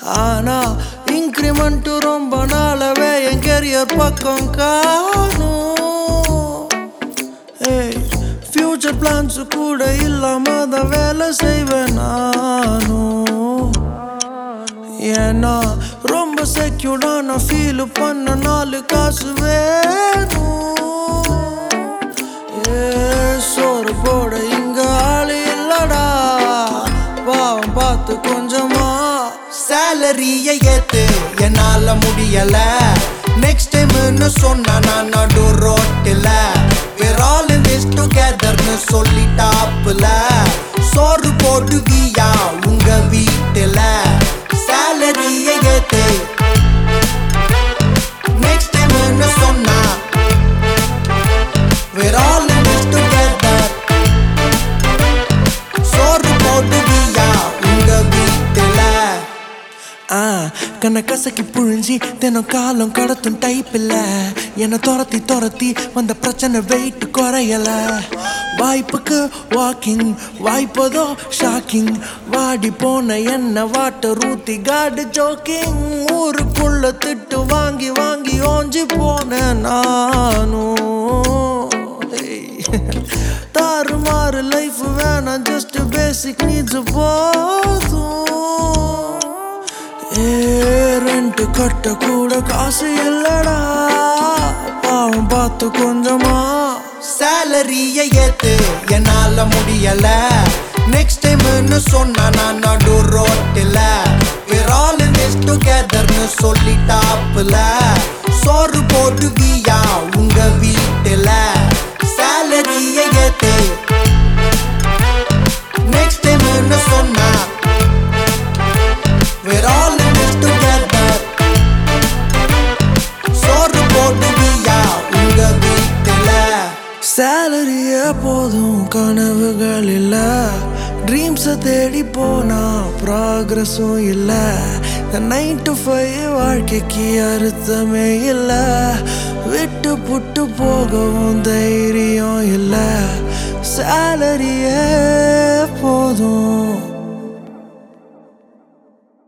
ஆனா இன்க்ரிமெண்ட் ரொம்ப நாளவே என் கெரியர் பக்கம் காணும் ஏய் ஃபியூச்சர் பிளான்ஸ் கூட இல்லாம தான் வேலை செய்வேன் நானும் ஏன்னா ரொம்ப செக்யூர்டான ஃபீல் பண்ண நாலு காசு வேணும் ஏ சோறு போட இங்க ஆளு இல்லடா பாவம் பார்த்து கொஞ்சமா சேலரிய ஏத்து என்னால முடியல நெக்ஸ்ட் டைம்னு சொன்னா நான் நடு ரோட்டில் we're all in this togetherன்னு சொல்லிட்டாப்புல சோறு போடுவியா உங்க வீட்டுல சேலரிய ஏத்து நெக்ஸ்ட் டைம்னு சொன்னா we're all in this together சோறு போடுவியா உங்க வீட்டுல ஆ கண்ண கசக்கி புழிஞ்சி தினம் காலம் கடத்தும் டைப் இல்ல என்னை துரத்தி துரத்தி வந்த பிரச்சனை வெயிட் குறையல வாய்ப்புக்கு வாக்கிங் வாய்ப்பதோ ஷாக்கிங் வாடி போன என்ன வாட்டர் ஊத்தி காடு ஜோக்கிங் ஊருக்குள்ள திட்டு வாங்கி வாங்கி ஓஞ்சி போனேன் நானும் தாறுமாறு லைஃப் வேணாம் ஜஸ்ட் பேசிக் நீட்ஸ் போதும் ஏ ரெண்ட் கட்ட கூட காசு இல்லடா பாவம் பார்த்து கொஞ்சமா சேலரிய ஏத்து என்னால முடியல நெக்ஸ்ட் டைம்னு சொன்னா நான் நடு ரோட்டில் we're all in this togetherன்னு சொல்லிட்டாப்புல சோறு போடுவியா உங்க வீட்டுல சேலரிய ஏத்து நெக்ஸ்ட் டைம்னு சொன்னா we're all in this together சோறு போடுவியா உங்க வீட்டுல சேலரிய போதும் கனவுகள் இல்ல ட்ரீம்ஸை தேடி போனா ப்ராக்ரஸும் இல்ல நைன் டு ஃபைவ் வாழ்க்கைக்கு அர்த்தமே இல்ல விட்டு புட்டு போகவும் தைரியம் இல்ல சேலரியே போதும்